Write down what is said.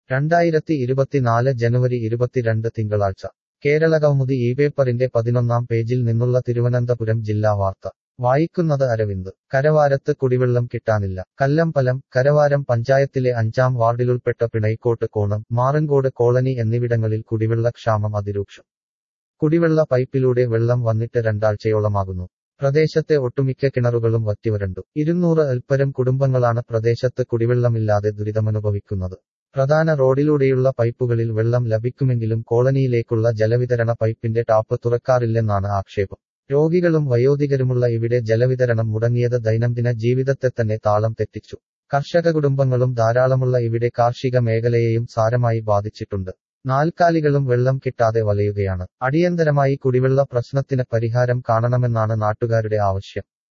രണ്ടായിരത്തി ഇരുപത്തിനാല് ജനുവരി ഇരുപത്തിരണ്ട് തിങ്കളാഴ്ച കേരള കൗമുദി ഈ പേപ്പറിന്റെ പതിനൊന്നാം പേജിൽ നിന്നുള്ള തിരുവനന്തപുരം ജില്ലാ വാർത്ത വായിക്കുന്നത് അരവിന്ദ് കരവാരത്ത് കുടിവെള്ളം കിട്ടാനില്ല കല്ലമ്പലം കരവാരം പഞ്ചായത്തിലെ അഞ്ചാം വാർഡിലുൾപ്പെട്ട പിണൈക്കോട്ട് കോണം മാറൻകോട് കോളനി എന്നിവിടങ്ങളിൽ കുടിവെള്ള ക്ഷാമം അതിരൂക്ഷം കുടിവെള്ള പൈപ്പിലൂടെ വെള്ളം വന്നിട്ട് രണ്ടാഴ്ചയോളമാകുന്നു പ്രദേശത്തെ ഒട്ടുമിക്ക കിണറുകളും വറ്റിവരണ്ടു ഇരുന്നൂറ് അൽപ്പരം കുടുംബങ്ങളാണ് പ്രദേശത്ത് കുടിവെള്ളമില്ലാതെ ദുരിതമനുഭവിക്കുന്നത് പ്രധാന റോഡിലൂടെയുള്ള പൈപ്പുകളിൽ വെള്ളം ലഭിക്കുമെങ്കിലും കോളനിയിലേക്കുള്ള ജലവിതരണ പൈപ്പിന്റെ ടാപ്പ് തുറക്കാറില്ലെന്നാണ് ആക്ഷേപം രോഗികളും വയോധികരുമുള്ള ഇവിടെ ജലവിതരണം മുടങ്ങിയത് ദൈനംദിന ജീവിതത്തെ തന്നെ താളം തെറ്റിച്ചു കർഷക കുടുംബങ്ങളും ധാരാളമുള്ള ഇവിടെ കാർഷിക മേഖലയെയും സാരമായി ബാധിച്ചിട്ടുണ്ട് നാൽക്കാലികളും വെള്ളം കിട്ടാതെ വലയുകയാണ് അടിയന്തരമായി കുടിവെള്ള പ്രശ്നത്തിന് പരിഹാരം കാണണമെന്നാണ് നാട്ടുകാരുടെ ആവശ്യം